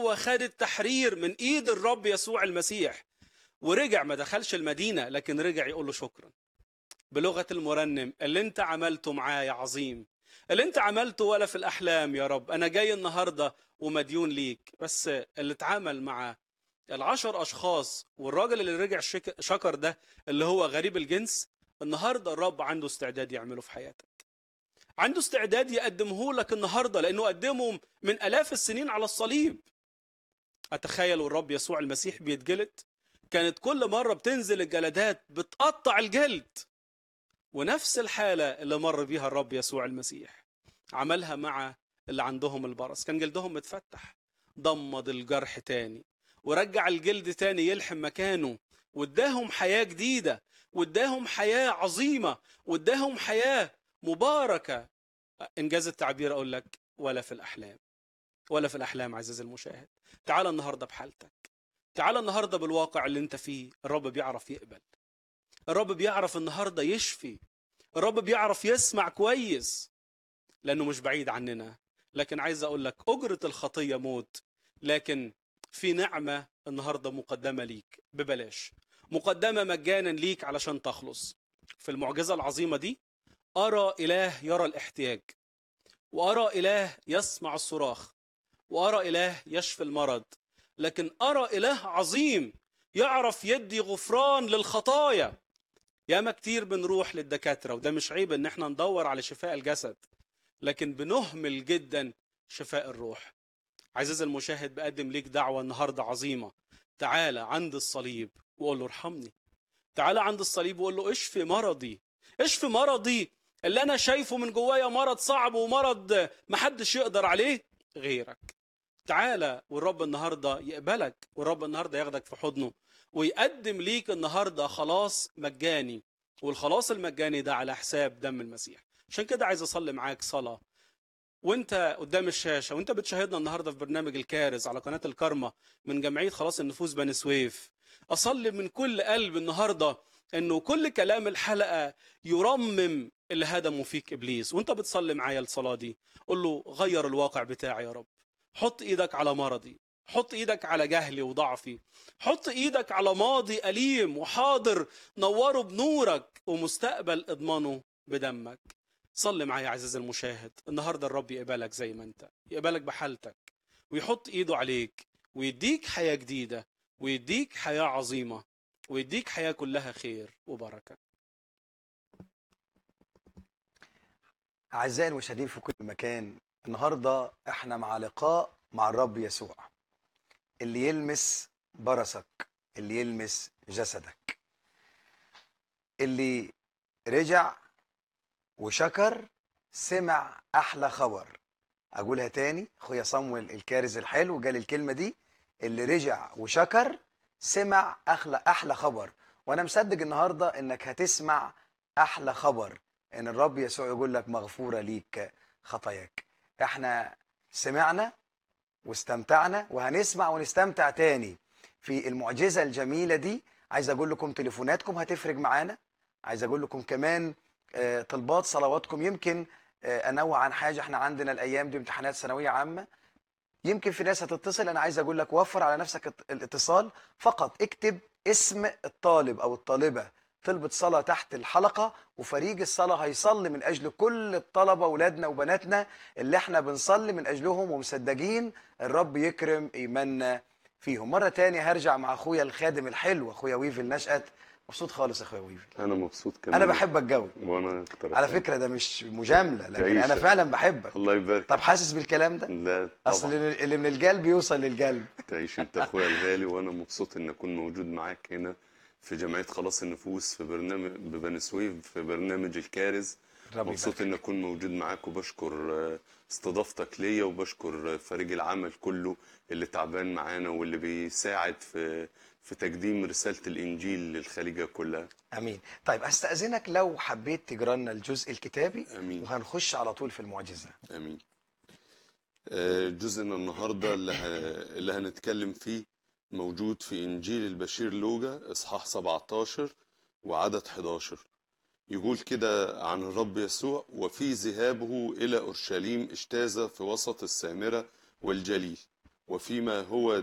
هو خد التحرير من ايد الرب يسوع المسيح ورجع ما دخلش المدينه لكن رجع يقول له شكرا بلغه المرنم اللي انت عملته معايا عظيم اللي انت عملته ولا في الاحلام يا رب انا جاي النهارده ومديون ليك بس اللي اتعامل مع العشر اشخاص والراجل اللي رجع شك- شكر ده اللي هو غريب الجنس النهارده الرب عنده استعداد يعمله في حياتك عنده استعداد يقدمه لك النهارده لانه قدمه من الاف السنين على الصليب اتخيل والرب يسوع المسيح بيتجلد كانت كل مره بتنزل الجلدات بتقطع الجلد ونفس الحاله اللي مر بيها الرب يسوع المسيح عملها مع اللي عندهم البرص كان جلدهم متفتح ضمد الجرح تاني ورجع الجلد تاني يلحم مكانه واداهم حياه جديده واداهم حياه عظيمه واداهم حياه مباركه انجاز التعبير اقول لك ولا في الاحلام ولا في الاحلام عزيزي المشاهد تعال النهارده بحالتك تعال النهارده بالواقع اللي انت فيه الرب بيعرف يقبل الرب بيعرف النهارده يشفي الرب بيعرف يسمع كويس لانه مش بعيد عننا لكن عايز اقول لك اجره الخطيه موت لكن في نعمه النهارده مقدمه ليك ببلاش مقدمه مجانا ليك علشان تخلص في المعجزه العظيمه دي ارى اله يرى الاحتياج وارى اله يسمع الصراخ وارى اله يشفي المرض لكن ارى اله عظيم يعرف يدي غفران للخطايا ياما كتير بنروح للدكاتره وده مش عيب ان احنا ندور على شفاء الجسد لكن بنهمل جدا شفاء الروح عزيزي المشاهد بقدم ليك دعوه النهارده عظيمه تعالى عند الصليب وقول له ارحمني تعالى عند الصليب وقول له اشفي مرضي اشفي مرضي اللي انا شايفه من جوايا مرض صعب ومرض محدش يقدر عليه غيرك تعالى والرب النهارده يقبلك والرب النهارده ياخدك في حضنه ويقدم ليك النهارده خلاص مجاني والخلاص المجاني ده على حساب دم المسيح عشان كده عايز اصلي معاك صلاه وانت قدام الشاشه وانت بتشاهدنا النهارده في برنامج الكارز على قناه الكرمه من جمعيه خلاص النفوس بني سويف اصلي من كل قلب النهارده انه كل كلام الحلقه يرمم اللي هدمه فيك ابليس وانت بتصلي معايا الصلاه دي قول له غير الواقع بتاعي يا رب حط ايدك على مرضي حط ايدك على جهلي وضعفي حط ايدك على ماضي أليم وحاضر نوره بنورك ومستقبل اضمنه بدمك صلي معايا عزيزي المشاهد النهارده الرب يقبلك زي ما انت يقبلك بحالتك ويحط ايده عليك ويديك حياة جديدة ويديك حياة عظيمة ويديك حياة كلها خير وبركة أعزائي المشاهدين في كل مكان النهاردة احنا مع لقاء مع الرب يسوع اللي يلمس برصك اللي يلمس جسدك اللي رجع وشكر سمع أحلى خبر أقولها تاني أخويا صمويل الكارز الحلو قال الكلمة دي اللي رجع وشكر سمع أحلى أحلى خبر وأنا مصدق النهاردة إنك هتسمع أحلى خبر ان الرب يسوع يقول لك مغفوره ليك خطاياك احنا سمعنا واستمتعنا وهنسمع ونستمتع تاني في المعجزه الجميله دي عايز اقول لكم تليفوناتكم هتفرق معانا عايز اقول لكم كمان آه، طلبات صلواتكم يمكن آه، انوه عن حاجه احنا عندنا الايام دي امتحانات ثانويه عامه يمكن في ناس هتتصل انا عايز اقول لك وفر على نفسك الت- الاتصال فقط اكتب اسم الطالب او الطالبه طلبة صلاة تحت الحلقة وفريق الصلاة هيصلي من أجل كل الطلبة أولادنا وبناتنا اللي احنا بنصلي من أجلهم ومصدقين الرب يكرم إيماننا فيهم مرة تانية هرجع مع أخويا الخادم الحلو أخويا ويفل نشأت مبسوط خالص أخويا ويفل انا مبسوط كمان أنا بحبك قوي وانا اكتر على فكرة ده مش مجاملة لكن تعيش. أنا فعلا بحبك الله يبارك طب حاسس بالكلام ده؟ لا أصل طبعا اللي اللي من القلب يوصل للقلب تعيش انت اخويا الغالي وانا مبسوط ان اكون موجود معاك هنا في جمعيه خلاص النفوس في برنامج ببني سويف في برنامج الكارز ربي مبسوط ان اكون موجود معاك وبشكر آه، استضافتك ليا وبشكر آه، فريق العمل كله اللي تعبان معانا واللي بيساعد في في تقديم رساله الانجيل للخليجه كلها امين طيب استاذنك لو حبيت تجرى لنا الجزء الكتابي امين وهنخش على طول في المعجزه امين آه، جزءنا النهارده اللي, ه... اللي هنتكلم فيه موجود في انجيل البشير لوجا اصحاح 17 وعدد 11 يقول كده عن الرب يسوع وفي ذهابه الى اورشليم اجتاز في وسط السامره والجليل وفيما هو